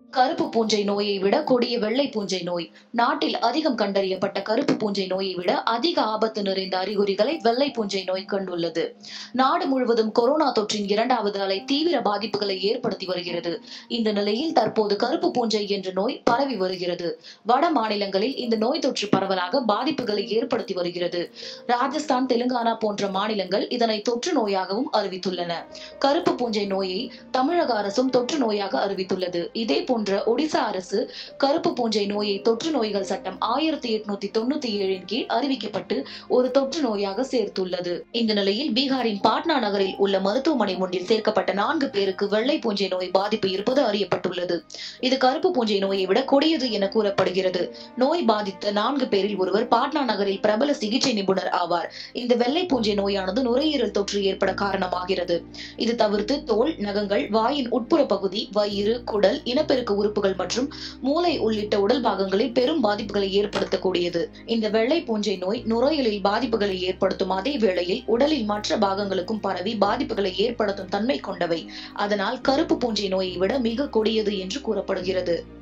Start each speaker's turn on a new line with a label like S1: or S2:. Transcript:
S1: கருப்பு பூஞ்சை நோயை விட கொடிய வெள்ளை பூஞ்சை நோய் நாட்டில் அதிகம் கண்டறியப்பட்ட கருப்பு பூஞ்சை நோயை விட அதிக ஆபத்து நிறைந்த அறிகுறிகளை வெள்ளை பூஞ்சை நோய் கண்டுள்ளது நாடு முழுவதும் கொரோனா தொற்றின் இரண்டாவது அலை தீவிர பாதிப்புகளை ஏற்படுத்தி வருகிறது இந்த நிலையில் தற்போது கருப்பு பூஞ்சை என்ற நோய் பரவி வருகிறது வட மாநிலங்களில் இந்த நோய் தொற்று பரவலாக பாதிப்புகளை ஏற்படுத்தி வருகிறது ராஜஸ்தான் தெலுங்கானா போன்ற மாநிலங்கள் இதனை தொற்று நோயாகவும் அறிவித்துள்ளன கருப்பு பூஞ்சை நோயை தமிழக அரசும் தொற்று நோயாக அறிவித்துள்ளது இதே போன்ற ஒடிசா அரசு கருப்பு பூஞ்சை நோயை தொற்று நோய்கள் சட்டம் ஆயிரத்தி எட்நூத்தி தொண்ணூத்தி ஏழின் கீழ் அறிவிக்கப்பட்டு ஒரு தொற்று நோயாக சேர்த்துள்ளது இந்த நிலையில் பீகாரின் பாட்னா நகரில் உள்ள மருத்துவமனை ஒன்றில் சேர்க்கப்பட்ட நான்கு பேருக்கு வெள்ளை பூஞ்சை நோய் பாதிப்பு இருப்பது அறியப்பட்டுள்ளது இது கருப்பு பூஞ்சை நோயை விட கொடியது என கூறப்படுகிறது நோய் பாதித்த நான்கு பேரில் ஒருவர் பாட்னா நகரில் பிரபல சிகிச்சை நிபுணர் ஆவார் இந்த வெள்ளை பூஞ்சை நோயானது நுரையீரல் தொற்று ஏற்பட காரணமாகிறது இது தவிர்த்து தோல் நகங்கள் வாயின் உட்புற பகுதி வயிறு குடல் இனப்பெருக்க உறுப்புகள் மற்றும் மூளை உள்ளிட்ட உடல் பாகங்களில் பெரும் பாதிப்புகளை ஏற்படுத்தக்கூடியது இந்த வெள்ளை பூஞ்சை நோய் நுரையீரலில் பாதிப்புகளை ஏற்படுத்தும் அதே வேளையில் உடலில் மற்ற பாகங்களுக்கும் பரவி பாதிப்புகளை ஏற்படுத்தும் தன்மை கொண்டவை அதனால் கருப்பு பூஞ்சை நோயை விட மிக கொடியது என்று கூறப்படுகிறது